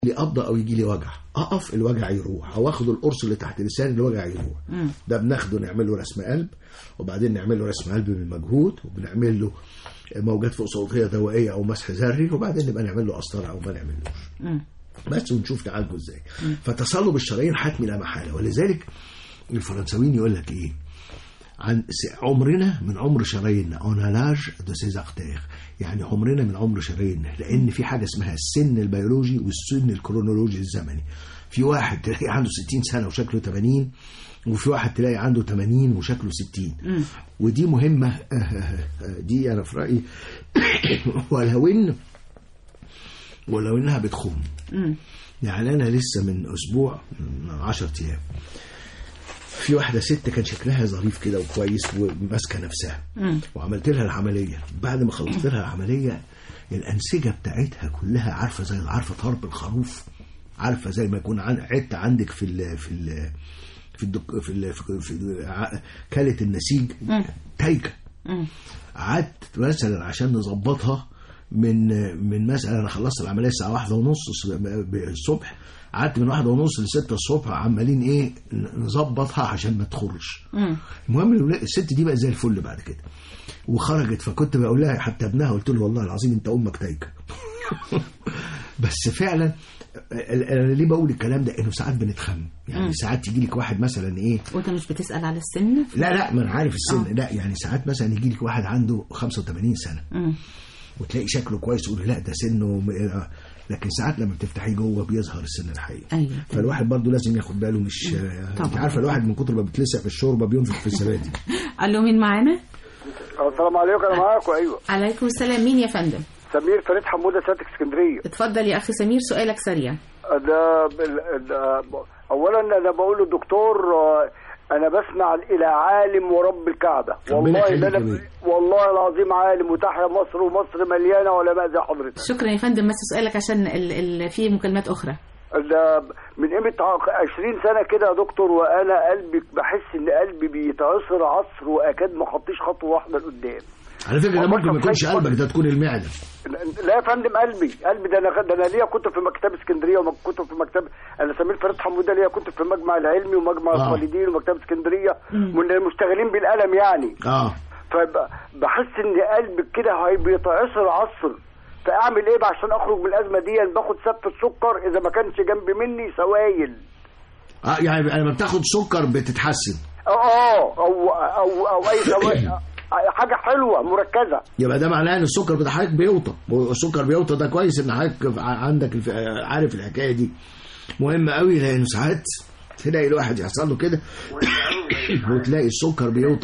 لي قبضه او يجي لي وجع اقف الوجع يروح او اخد القرص اللي تحت لساني الوجع يروح مم. ده بناخده نعمل له رسم قلب وبعدين نعمل له رسم قلب بالمجهود وبنعمل له موجات فوق صوتيه دوائيه او مسح ذري وبعدين نبقى نعمل له قسطره او ما نعملوش مم. بس ونشوف نعالجه ازاي فتصلب الشرايين حتمي لا محاله ولذلك الفرنساويين يقول لك ايه عن س- عمرنا من عمر شراييننا اون لاج دو سيز ارتير يعني عمرنا من عمر شراييننا لان في حاجه اسمها السن البيولوجي والسن الكرونولوجي الزمني في واحد تلاقي عنده 60 سنه وشكله 80 وفي واحد تلاقي عنده 80 وشكله 60 ودي مهمه دي انا في رايي ولو ان ولو انها بتخون مم. يعني انا لسه من اسبوع من 10 ايام في واحده ست كان شكلها ظريف كده وكويس وماسكه نفسها مم. وعملت لها العمليه بعد ما خلصت لها العمليه الانسجه بتاعتها كلها عارفه زي عارفه طرب الخروف عارفه زي ما يكون عن- عدت عندك في ال في ال في الدك في ال في, في ع- كاله النسيج مم. تايكه مم. قعدت مثلا عشان نظبطها من من مثلا انا خلصت العمليه الساعه واحدة ونص الصبح قعدت من واحدة ونص لستة الصبح عمالين ايه نظبطها عشان ما تخرش مم. المهم الولا- الست دي بقى زي الفل بعد كده وخرجت فكنت بقول لها حتى ابنها قلت له والله العظيم انت امك تايكه بس فعلا ال- انا ليه بقول الكلام ده انه ساعات بنتخم يعني ساعات يجي لك واحد مثلا ايه وانت مش بتسأل على السن لا لا ما انا عارف السن آه. لا يعني ساعات مثلا يجي لك واحد عنده 85 سنه مم. وتلاقي شكله كويس تقول لا ده سنه م- لكن ساعات لما بتفتحيه جوه بيظهر السن الحقيقي ايوه فالواحد برضه لازم ياخد باله مش طبعاً. انت عارفه الواحد من كتر ما بتلسع في الشوربه بينفخ في الزبادي الو مين معانا السلام عليكم انا معاكم ايوه عليكم السلام مين يا فندم سمير فريد حموده ساتك اسكندريه اتفضل يا اخي سمير سؤالك سريع ده, بال- ده اولا انا بقول للدكتور آه، انا بسمع الى عالم ورب الكعبه ربنا والله يخليك إن يا انا بيه. والله العظيم عالم وتحيا مصر ومصر مليانه علماء زي حضرتك شكرا يا فندم بس سؤالك عشان ال... ال... في مكالمات اخرى ده من قيمه ع- 20 سنه كده يا دكتور وانا قلبي بحس ان قلبي بيتعصر عصر واكاد ما خطيش خطوه واحده لقدام على فكره ده هو ممكن ما أنت يكونش خايف قلبك ده تكون المعده لا يا فندم قلبي قلبي ده انا ده انا ليا كتب في مكتبه اسكندريه وكتب في مكتبه انا سمير فريد حموده ليا كتب في المجمع العلمي ومجمع آه. الوالدين ومكتبه اسكندريه من المشتغلين بالقلم يعني اه فبحس ان قلبي كده هي- بيتعصر عصر فاعمل ايه بقى عشان اخرج من الازمه دي باخد سبت السكر اذا ما كانش جنب مني سوائل اه يعني لما بتاخد سكر بتتحسن اه او او او اي سوائل حاجه حلوه مركزه يبقى ده معناه ان السكر بتاع حضرتك بيوطى والسكر بيوطى ده كويس ان حضرتك عندك الف... عارف الحكايه دي مهم قوي لان ساعات تلاقي الواحد يحصل له كده وتلاقي السكر بيوطى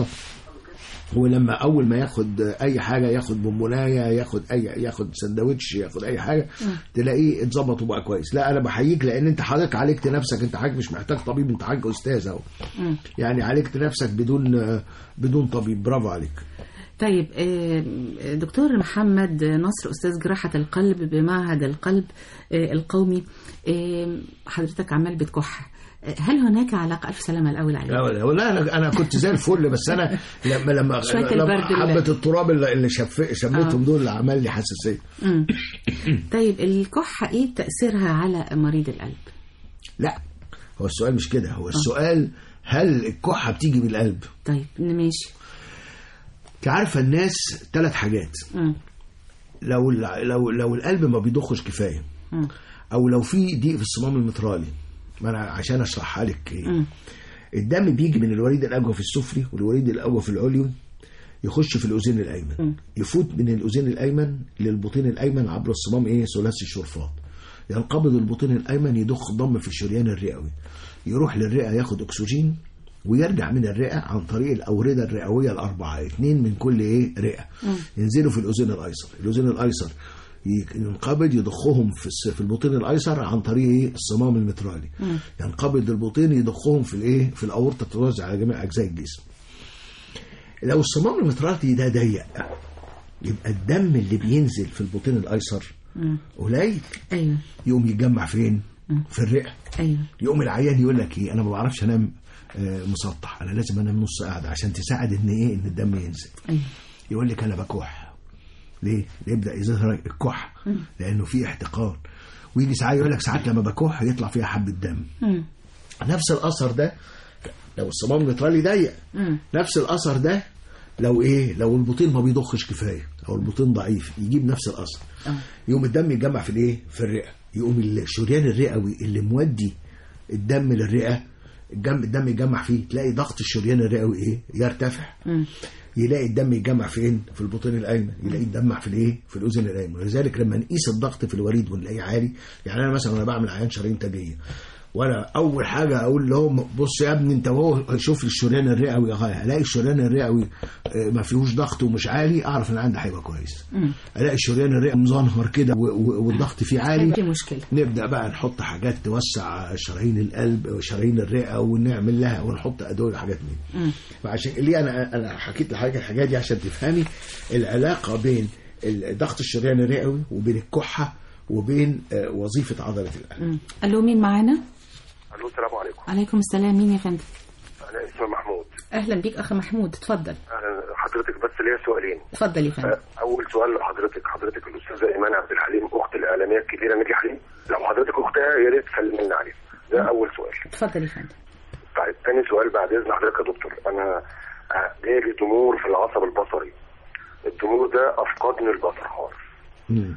ولما اول ما ياخد اي حاجه ياخد بونبونايه ياخد اي ياخد سندوتش ياخد اي حاجه تلاقيه اتظبط وبقى كويس لا انا بحييك لان انت حضرتك عالجت نفسك انت حضرتك مش محتاج طبيب انت حضرتك استاذ اهو يعني عالجت نفسك بدون بدون طبيب برافو عليك طيب آه، دكتور محمد نصر أستاذ جراحة القلب بمعهد القلب آه، القومي آه، حضرتك عمال بتكح آه، هل هناك علاقة ألف سلامة الأول عليك لا ولا ولا انا انا كنت زي الفل بس انا لما لما شوية لما البرد اللي- حبه التراب اللي اللي شف شميتهم دول اللي عمل لي حساسيه مم. طيب الكحة إيه تأثيرها على مريض القلب لا هو السؤال مش كده هو السؤال هل الكحه بتيجي من القلب طيب ماشي انت عارفه الناس ثلاث حاجات مم. لو لو لو القلب ما بيضخش كفايه مم. او لو في ضيق في الصمام المترالي ما انا عشان اشرحها لك ايه مم. الدم بيجي من الوريد الاجوف السفلي والوريد الاجوف العلوي يخش في الاذين الايمن يفوت من الاذين الايمن للبطين الايمن عبر الصمام ايه ثلاثي الشرفات ينقبض البطين الايمن يضخ ضم في الشريان الرئوي يروح للرئه ياخد اكسجين ويرجع من الرئه عن طريق الاورده الرئويه الاربعه اثنين من كل ايه رئه ينزلوا في الاذين الايسر الاذين الايسر ينقبض يضخهم في الس- في البطين الايسر عن طريق ايه الصمام المترالي ينقبض البطين يضخهم في الايه في الاورطه تتوزع على جميع اجزاء الجسم لو الصمام المترالي ده ضيق يبقى الدم اللي بينزل في البطين الايسر قليل أيوه يقوم يتجمع فين في الرئه أيوه يقوم العيان يقول لك ايه انا ما بعرفش انام آه، مسطح انا لازم انام نص قاعده عشان تساعد ان ايه ان الدم ينزل أيوه يقول لك انا بكح ليه يبدا يظهر الكح لانه في احتقان ويجي ساعات يقول لك ساعات لما بكح يطلع فيها حبه دم مم. نفس الاثر ده لو الصمام المترالي ضيق مم. نفس الاثر ده لو ايه لو البطين ما بيضخش كفايه او البطين ضعيف يجيب نفس الاثر آه. يقوم الدم يتجمع في الايه في الرئه يقوم الشريان الرئوي اللي مودي الدم للرئه الدم الدم يتجمع فيه تلاقي ضغط الشريان الرئوي ايه يرتفع مم. يلاقي الدم يتجمع فين في البطين الايمن يلاقي يتجمع في الايه في الاذن الايمن ولذلك لما نقيس الضغط في الوريد ونلاقيه عالي يعني انا مثلا وانا بعمل عيان شرايين تاجيه وانا اول حاجه اقول لهم بص يا ابني انت وهو شوف لي الشريان الرئوي غايه الاقي الشريان الرئوي آه، ما فيهوش ضغط ومش عالي اعرف ان عندي هيبقى كويس مم. الاقي الشريان الرئوي مزنهر كده و- و- والضغط فيه عالي في مشكله نبدا بقى نحط حاجات توسع شرايين القلب وشرايين الرئه ونعمل لها ونحط ادويه وحاجات من دي. مم. فعشان ليه انا انا حكيت لحضرتك الحاجات دي عشان تفهمي العلاقه بين ال- ضغط الشريان الرئوي وبين الكحه وبين آه، وظيفه عضله القلب مم. الو مين معانا الو السلام عليكم عليكم السلام مين يا فندم انا اسمي محمود اهلا بيك اخ محمود اتفضل انا حضرتك بس ليا سؤالين اتفضل يا فندم أه، اول سؤال لحضرتك حضرتك الاستاذه ايمان عبد الحليم اخت الاعلاميه الكبيره نادي حليم لو حضرتك اختها يا ريت تسلمنا عليها ده اول سؤال اتفضل يا فندم طيب تاني سؤال بعد اذن حضرتك يا دكتور انا أه، جالي ضمور في العصب البصري الضمور ده افقدني البصر خالص مم.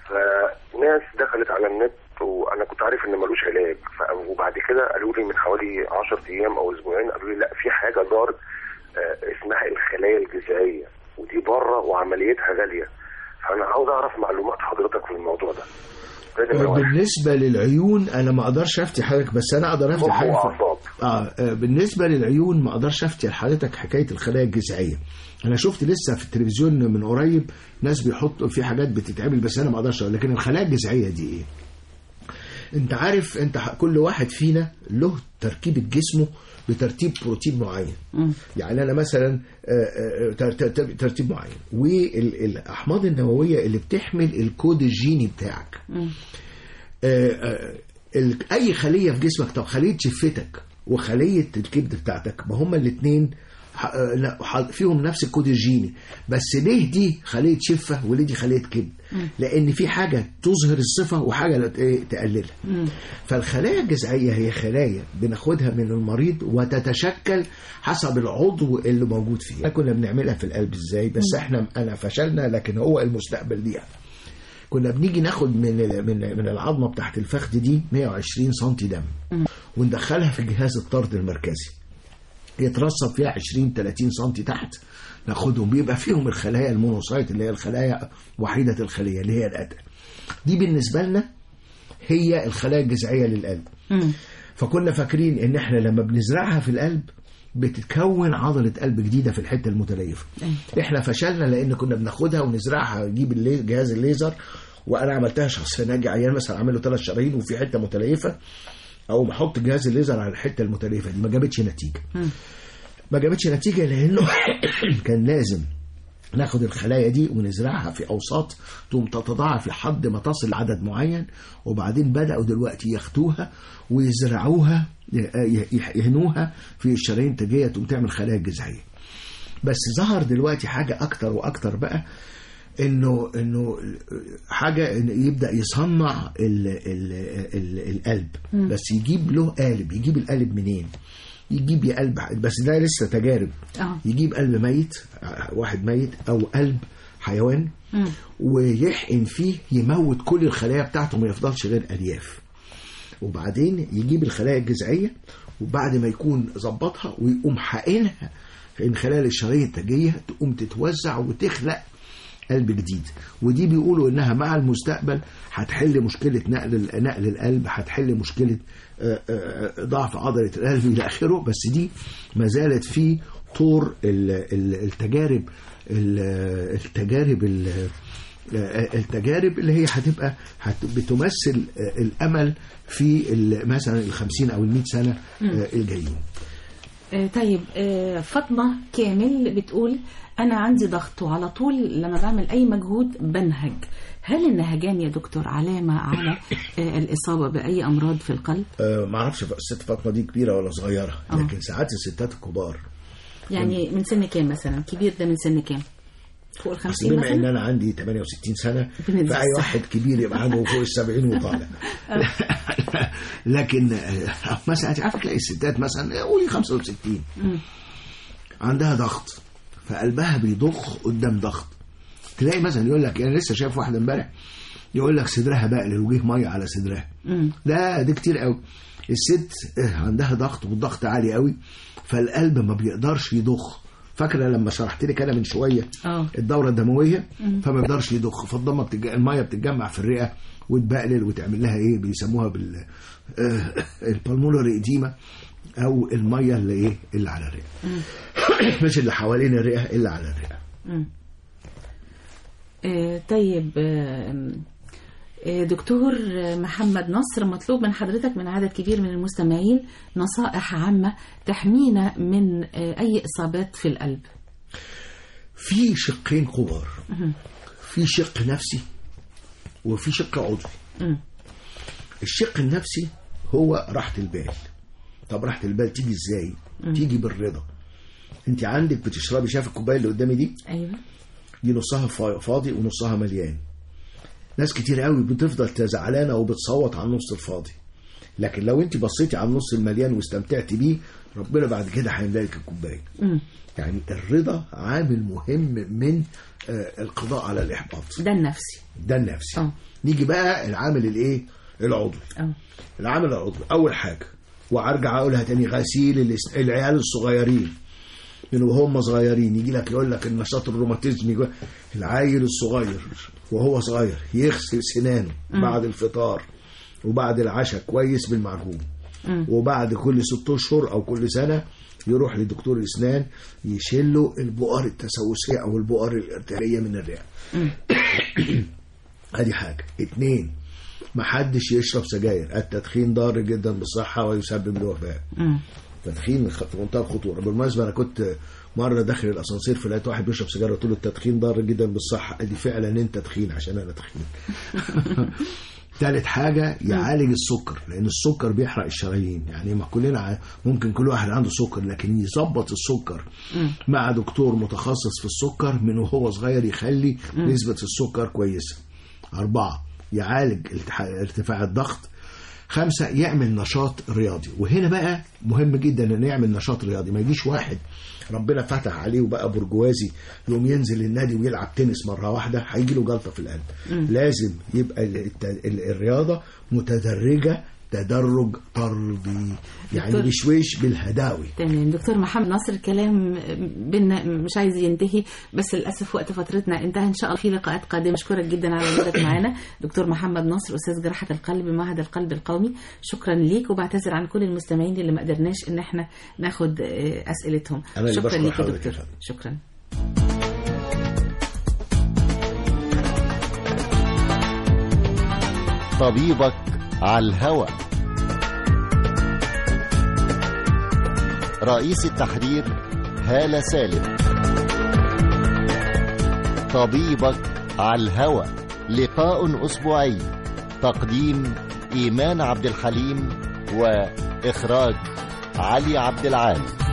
فناس دخلت على النت وانا كنت عارف ان ملوش علاج ف- وبعد كده قالوا لي من حوالي 10 ايام او اسبوعين قالوا لي لا في حاجه ظهرت آه، اسمها الخلايا الجذعيه ودي بره وعمليتها غاليه فانا عاوز اعرف معلومات حضرتك في الموضوع ده ده نمرة واحد. بالنسبه للعيون انا ما اقدرش افتي حضرتك بس انا اقدر افتي مخ حاجه في- واعصاب آه آه، بالنسبة للعيون ما اقدرش افتي لحضرتك حكاية الخلايا الجذعية انا شفت لسه في التلفزيون من قريب ناس بيحطوا في حاجات بتتعمل بس انا ما اقدرش أقول. لكن الخلايا الجذعية دي ايه انت عارف انت ح- كل واحد فينا له تركيبة جسمه بترتيب بروتين معين مم. يعني انا مثلا آه، آه، تر- تر- ترتيب معين والاحماض النوويه اللي بتحمل الكود الجيني بتاعك مم. آه، آه، ال- اي خليه في جسمك طب خليه شفتك وخليه الكبد بتاعتك ما هما الاثنين فيهم نفس الكود الجيني بس ليه دي خليه شفه وليه دي خليه كبد لان في حاجه تظهر الصفه وحاجه لا- إيه، تقللها مم. فالخلايا الجذعيه هي خلايا بناخدها من المريض وتتشكل حسب العضو اللي موجود فيه كنا بنعملها في القلب ازاي بس احنا انا فشلنا لكن هو المستقبل ليها كنا بنيجي ناخد من ال- من من العظمه بتاعت الفخذ دي 120 سم دم وندخلها في جهاز الطرد المركزي يترسب فيها 20 30 سم تحت ناخدهم بيبقى فيهم الخلايا المونوسايت اللي هي الخلايا وحيده الخليه اللي هي الاتم دي بالنسبه لنا هي الخلايا الجذعيه للقلب مم. فكنا فاكرين ان احنا لما بنزرعها في القلب بتتكون عضلة قلب جديدة في الحتة المتليفة احنا فشلنا لان كنا بناخدها ونزرعها نجيب اللي- جهاز الليزر وانا عملتها شخصيا اجي عيان مثلا اعمل له ثلاث شرايين وفي حتة متليفة او بحط جهاز الليزر على الحتة المتليفة دي ما جابتش نتيجة ما جابتش نتيجة لانه كان لازم ناخد الخلايا دي ونزرعها في اوساط تقوم تتضاعف لحد ما تصل لعدد معين وبعدين بداوا دلوقتي ياخدوها ويزرعوها ي- يهنوها في الشرايين التاجيه تقوم تعمل خلايا جذعيه بس ظهر دلوقتي حاجه اكتر واكتر بقى انه انه حاجه إن يبدا يصنع ال ال ال القلب بس يجيب له قالب يجيب القالب منين يجيب يا قلب بس ده لسه تجارب اه يجيب قلب ميت واحد ميت او قلب حيوان مم. ويحقن فيه يموت كل الخلايا بتاعته ما يفضلش غير الياف وبعدين يجيب الخلايا الجذعيه وبعد ما يكون ظبطها ويقوم حقنها من خلال الشرايين التاجيه تقوم تتوزع وتخلق قلب جديد ودي بيقولوا انها مع المستقبل هتحل مشكله نقل نقل القلب هتحل مشكله آه، آه، ضعف عضله القلب الى اخره بس دي ما زالت في طور ال- ال- التجارب ال- التجارب ال- آه، التجارب اللي هي هتبقى هت- بتمثل آه، الامل في ال- مثلا ال 50 او ال 100 سنه آه، الجايين آه، طيب آه، فاطمة كامل بتقول أنا عندي ضغط وعلى طول لما بعمل أي مجهود بنهج هل النهجان يا دكتور علامة على آه، الإصابة بأي أمراض في القلب؟ آه، ما اعرفش الست فاطمه دي كبيره ولا صغيره آه. لكن ساعات الستات الكبار يعني من سن كام مثلا؟ كبير ده من سن كام؟ فوق ال اصل 50 بما ان مثلا انا عندي 68 سنه بندي فاي الصح. واحد كبير يبقى عنده فوق ال 70 وطالع لكن آه، مثلا انت عارف تلاقي الستات مثلا قولي 65 عندها ضغط فقلبها بيضخ قدام ضغط تلاقي مثلا يقول لك انا لسه شايف واحده امبارح يقول لك صدرها بقلل وجه ميه على صدرها مم. ده ده كتير قوي الست آه، عندها ضغط والضغط عالي قوي فالقلب ما بيقدرش يضخ فاكره لما شرحت لك انا من شويه اه الدوره الدمويه فما بيقدرش يضخ فالضمه بتج... الميه بتتجمع في الرئه وتبقلل وتعمل لها ايه بيسموها بال آه، البلمونري اديما او الميه اللي ايه اللي على الرئه مش اللي حوالين الرئه اللي على الرئه آه، طيب آه، آه، دكتور محمد نصر مطلوب من حضرتك من عدد كبير من المستمعين نصائح عامة تحمينا من آه، أي إصابات في القلب في شقين كبار في شق نفسي وفي شق عضوي مم. الشق النفسي هو راحة البال طب راحة البال تيجي ازاي تيجي بالرضا انت عندك بتشربي شايف الكوبايه اللي قدامي دي أيوة دي نصها فا- فاضي ونصها مليان ناس كتير قوي بتفضل زعلانه وبتصوت على النص الفاضي لكن لو انت بصيتي على النص المليان واستمتعتي بيه ربنا بعد كده هيملى لك الكوبايه مم. يعني الرضا عامل مهم من آه، القضاء على الاحباط ده النفسي ده النفسي اه. نيجي بقى العامل الايه العضوي اه العامل العضوي اول حاجه وارجع اقولها تاني غسيل الاس- العيال الصغيرين من وهم صغيرين يجي لك يقول لك النشاط الروماتيزمي يقول- العيل الصغير وهو صغير يغسل سنانه بعد الفطار وبعد العشاء كويس بالمعجون وبعد كل ست اشهر او كل سنه يروح لدكتور الاسنان يشيل له البؤر التسوسيه او البؤر الارتريه من الرئه ادي حاجه اتنين محدش يشرب سجاير التدخين ضار جدا بالصحه ويسبب الوفاه مم. تدخين خ- في منتهى الخطوره بالمناسبه انا كنت مره داخل الاسانسير فلقيت واحد بيشرب سيجاره قلت له التدخين ضار جدا بالصحه قال لي فعلا انت تدخين عشان انا تدخين ثالث حاجة يعالج السكر لأن السكر بيحرق الشرايين يعني ما كلنا ع- ممكن كل واحد عنده سكر لكن يظبط السكر مع دكتور متخصص في السكر من وهو صغير يخلي نسبة السكر كويسة أربعة يعالج التح- ارتفاع الضغط خمسة يعمل نشاط رياضي وهنا بقى مهم جدا انه يعمل نشاط رياضي ما يجيش واحد ربنا فتح عليه وبقى برجوازي يقوم ينزل النادي ويلعب تنس مرة واحدة هيجي له جلطة في القلب لازم يبقى الت- ال- الرياضة متدرجة تدرج طردي يعني دكتور. بشويش بالهداوي تمام دكتور محمد ناصر الكلام بينا مش عايز ينتهي بس للاسف وقت فترتنا انتهى ان شاء الله في لقاءات قادمه اشكرك جدا على وجودك معانا دكتور محمد ناصر استاذ جراحه القلب بمعهد القلب القومي شكرا ليك وبعتذر عن كل المستمعين اللي ما قدرناش ان احنا ناخد آه، اسئلتهم أنا اللي شكرا بشكر ليك يا حضرتك يا دكتور فندم. شكرا طبيبك على الهوى رئيس التحرير هالة سالم طبيبك على الهوى لقاء أسبوعي تقديم إيمان عبد الحليم وإخراج علي عبد العال